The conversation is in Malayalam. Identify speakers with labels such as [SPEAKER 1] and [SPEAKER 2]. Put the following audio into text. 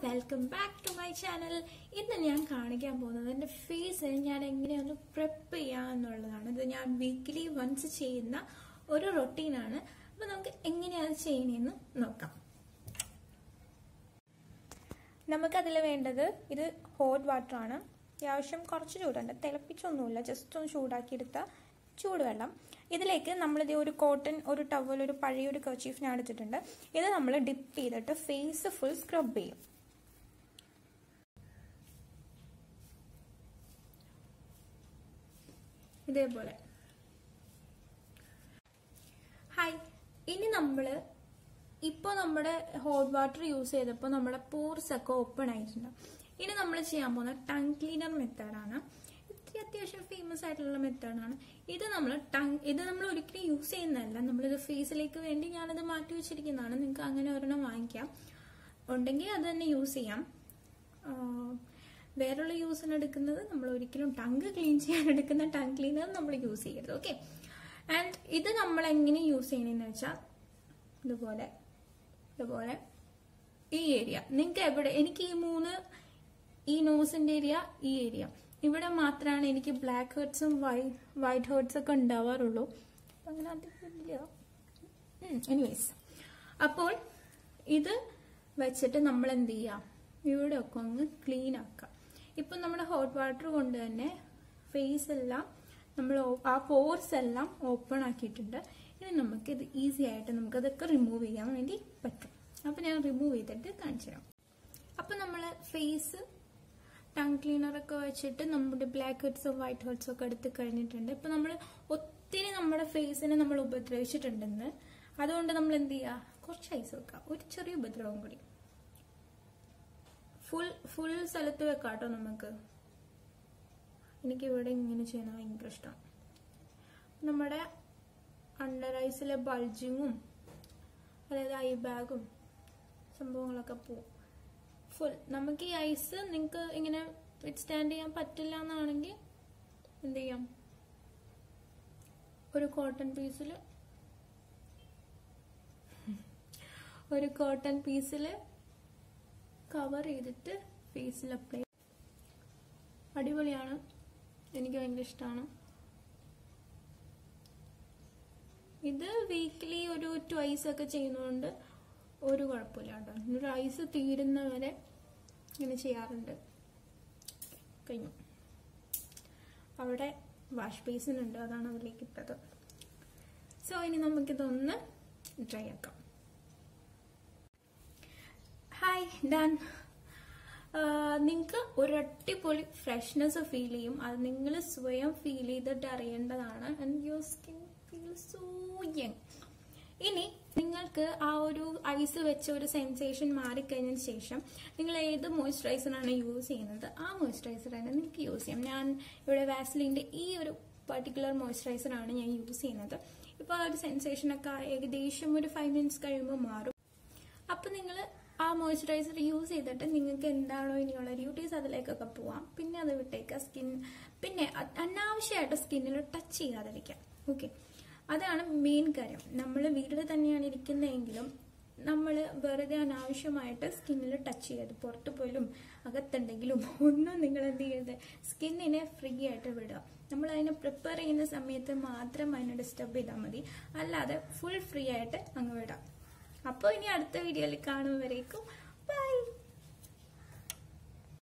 [SPEAKER 1] welcome back to my channel ഇന്ന് ഞാൻ കാണിക്കാൻ പോകുന്നത് എൻ്റെ ഫേസ് ഞാൻ എങ്ങനെയൊന്ന് പ്രിപ്പ് ചെയ്യാം എന്നുള്ളതാണ് ഇത് ഞാൻ വീക്കിലി വൺസ് ചെയ്യുന്ന ഒരു റൊട്ടീനാണ് അപ്പൊ നമുക്ക് എങ്ങനെയാണ് ചെയ്യണമെന്ന് നോക്കാം നമുക്കതിൽ വേണ്ടത് ഇത് ഹോട്ട് വാട്ടർ ആണ് അത്യാവശ്യം കുറച്ച് ചൂടുണ്ട് തിളപ്പിച്ചൊന്നുമില്ല ജസ്റ്റ് ഒന്ന് ചൂടാക്കിയെടുത്ത ചൂടുവെള്ളം ഇതിലേക്ക് നമ്മളിത് ഒരു കോട്ടൺ ഒരു ടവൽ ഒരു പഴയ ഒരു കർച്ചീഫ് ഞാൻ എടുത്തിട്ടുണ്ട് ഇത് നമ്മൾ ഡിപ്പ് ചെയ്തിട്ട് ഫേസ് ഫുൾ സ്ക്രബ് ചെയ്യും ഇതേപോലെ ഹായ് ഇനി നമ്മൾ ഇപ്പോൾ നമ്മുടെ ഹോട്ട് വാട്ടർ യൂസ് ചെയ്തപ്പോൾ നമ്മുടെ പോർസ് ഒക്കെ ഓപ്പൺ ആയിട്ടുണ്ട് ഇനി നമ്മൾ ചെയ്യാൻ പോകുന്ന ടങ് ക്ലീനർ മെത്തേഡാണ് ഇത്തിരി അത്യാവശ്യം ഫേമസ് ആയിട്ടുള്ള മെത്തേഡാണ് ഇത് നമ്മൾ ടങ് ഇത് നമ്മൾ ഒരിക്കലും യൂസ് ചെയ്യുന്നതല്ല നമ്മളിത് ഫേസിലേക്ക് വേണ്ടി ഞാനത് മാറ്റി വെച്ചിരിക്കുന്നതാണ് നിങ്ങൾക്ക് അങ്ങനെ ഒരെണ്ണം വാങ്ങിക്കാം ഉണ്ടെങ്കിൽ അത് തന്നെ യൂസ് ചെയ്യാം വേറെയുള്ള യൂസിന് എടുക്കുന്നത് നമ്മൾ ഒരിക്കലും ടങ്ക് ക്ലീൻ ചെയ്യാൻ എടുക്കുന്ന ടങ് ക്ലീനർ നമ്മൾ യൂസ് ചെയ്യരുത് ഓക്കെ ആൻഡ് ഇത് നമ്മൾ എങ്ങനെ യൂസ് ചെയ്യണമെന്ന് വെച്ചാൽ ഇതുപോലെ ഇതുപോലെ ഈ ഏരിയ നിങ്ങൾക്ക് എവിടെ എനിക്ക് ഈ മൂന്ന് ഈ നോസിന്റെ ഏരിയ ഈ ഏരിയ ഇവിടെ മാത്രമാണ് എനിക്ക് ബ്ലാക്ക് ഹേർട്സും വൈറ്റ് ഹേർട്സ് ഒക്കെ ഉണ്ടാവാറുള്ളൂ അങ്ങനെ അധികമില്ല എനിവേസ് അപ്പോൾ ഇത് വെച്ചിട്ട് നമ്മൾ എന്ത് ചെയ്യാം ഇവിടെ ഒക്കെ ഒന്ന് ക്ലീൻ ആക്കാം ഇപ്പം നമ്മുടെ ഹോട്ട് വാട്ടർ കൊണ്ട് തന്നെ ഫേസ് എല്ലാം നമ്മൾ ആ പോർസ് എല്ലാം ഓപ്പൺ ആക്കിയിട്ടുണ്ട് ഇനി നമുക്ക് ഇത് ഈസി ആയിട്ട് നമുക്ക് അതൊക്കെ റിമൂവ് ചെയ്യാൻ വേണ്ടി പറ്റും അപ്പൊ ഞാൻ റിമൂവ് ചെയ്തിട്ട് കാണിച്ചു തരാം അപ്പൊ നമ്മൾ ഫേസ് ടങ് ക്ലീനർ ഒക്കെ വെച്ചിട്ട് നമ്മുടെ ബ്ലാക്ക് ഹെഡ്സും വൈറ്റ് ഹെഡ്സും ഒക്കെ എടുത്ത് കഴിഞ്ഞിട്ടുണ്ട് ഇപ്പൊ നമ്മൾ ഒത്തിരി നമ്മുടെ ഫേസിനെ നമ്മൾ ഉപദ്രവിച്ചിട്ടുണ്ടെന്ന് അതുകൊണ്ട് നമ്മൾ എന്ത് ചെയ്യുക കുറച്ച് ഐസ് വെക്കുക ഒരു ചെറിയ ഉപദ്രവം കൂടി ഫുൾ ഫുൾ സ്ഥലത്ത് വെക്കാം കേട്ടോ നമുക്ക് എനിക്ക് ഇവിടെ ഇങ്ങനെ ചെയ്യുന്ന ഭയങ്കര ഇഷ്ടമാണ് നമ്മുടെ അണ്ടർ ഐസിലെ ബൾജിങ്ങും അതായത് ഐ ബാഗും സംഭവങ്ങളൊക്കെ പോവും ഫുൾ നമുക്ക് ഈ ഐസ് നിങ്ങൾക്ക് ഇങ്ങനെ സ്റ്റാൻഡ് ചെയ്യാൻ പറ്റില്ല എന്നാണെങ്കിൽ എന്ത് ചെയ്യാം ഒരു കോട്ടൺ പീസിൽ ഒരു കോട്ടൺ പീസിൽ കവർ ചെയ്തിട്ട് ഫേസിൽ അപ്ലൈ അടിപൊളിയാണ് എനിക്ക് ഭയങ്കര ഇഷ്ടമാണ് ഇത് വീക്ക്ലി ഒരു ട്വൈസ് ഒക്കെ ചെയ്യുന്നതുകൊണ്ട് ഒരു കുഴപ്പമില്ല കേട്ടോ ഒരു ഐസ് തീരുന്നവരെ ഇങ്ങനെ ചെയ്യാറുണ്ട് കഴിഞ്ഞു അവിടെ വാഷ് ബേസിൻ ഉണ്ട് അതാണ് അതിലേക്ക് ഇട്ടത് സോ ഇനി നമുക്കിതൊന്ന് ട്രൈ ആക്കാം ഹായ് ഡൺ നിങ്ങൾക്ക് ഒരു അടിപൊളി ഫ്രഷ്നെസ് ഫീൽ ചെയ്യും അത് നിങ്ങൾ സ്വയം ഫീൽ ചെയ്തിട്ട് അറിയേണ്ടതാണ് and your skin feel so young ഇനി നിങ്ങൾക്ക് ആ ഒരു ഐസ് വെച്ച ഒരു സെൻസേഷൻ മാറിക്കഴിഞ്ഞതിന് ശേഷം നിങ്ങൾ ഏത് മോയ്സ്ചറൈസറാണ് യൂസ് ചെയ്യുന്നത് ആ മോയ്സ്ചറൈസർ തന്നെ നിങ്ങൾക്ക് യൂസ് ചെയ്യാം ഞാൻ ഇവിടെ വാസ്ലിൻ്റെ ഈ ഒരു പർട്ടിക്കുലർ മോയ്സ്ചറൈസറാണ് ഞാൻ യൂസ് ചെയ്യുന്നത് ഇപ്പോൾ ആ ഒരു സെൻസേഷനൊക്കെ ഏകദേശം ഒരു ഫൈവ് മിനിറ്റ്സ് കഴിയുമ്പോൾ മാറും അപ്പം നിങ്ങൾ ആ മോയ്സ്ചറൈസർ യൂസ് ചെയ്തിട്ട് നിങ്ങൾക്ക് എന്താണോ ഇനിയുള്ള ഡ്യൂട്ടീസ് അതിലേക്കൊക്കെ പോവാം പിന്നെ അത് വിട്ടേക്കുക സ്കിൻ പിന്നെ അനാവശ്യമായിട്ട് സ്കിന്നിൽ ടച്ച് ചെയ്യാതിരിക്കാം ഓക്കെ അതാണ് മെയിൻ കാര്യം നമ്മൾ വീട്ടിൽ തന്നെയാണ് ഇരിക്കുന്നതെങ്കിലും നമ്മൾ വെറുതെ അനാവശ്യമായിട്ട് സ്കിന്നിൽ ടച്ച് ചെയ്യരുത് പുറത്ത് പോലും അകത്തുണ്ടെങ്കിലും ഒന്നും നിങ്ങൾ എന്ത് ചെയ്യരുത് സ്കിന്നിനെ ഫ്രീ ആയിട്ട് വിടുക നമ്മൾ അതിനെ പ്രിപ്പയർ ചെയ്യുന്ന സമയത്ത് മാത്രം അതിനെ ഡിസ്റ്റർബ് ചെയ്താൽ മതി അല്ലാതെ ഫുൾ ഫ്രീ ആയിട്ട് അങ്ങ് വിടാം അപ്പോൾ ഇനി അടുത്ത വീഡിയോയിൽ കാണുമ്പോഴേക്കും ബൈ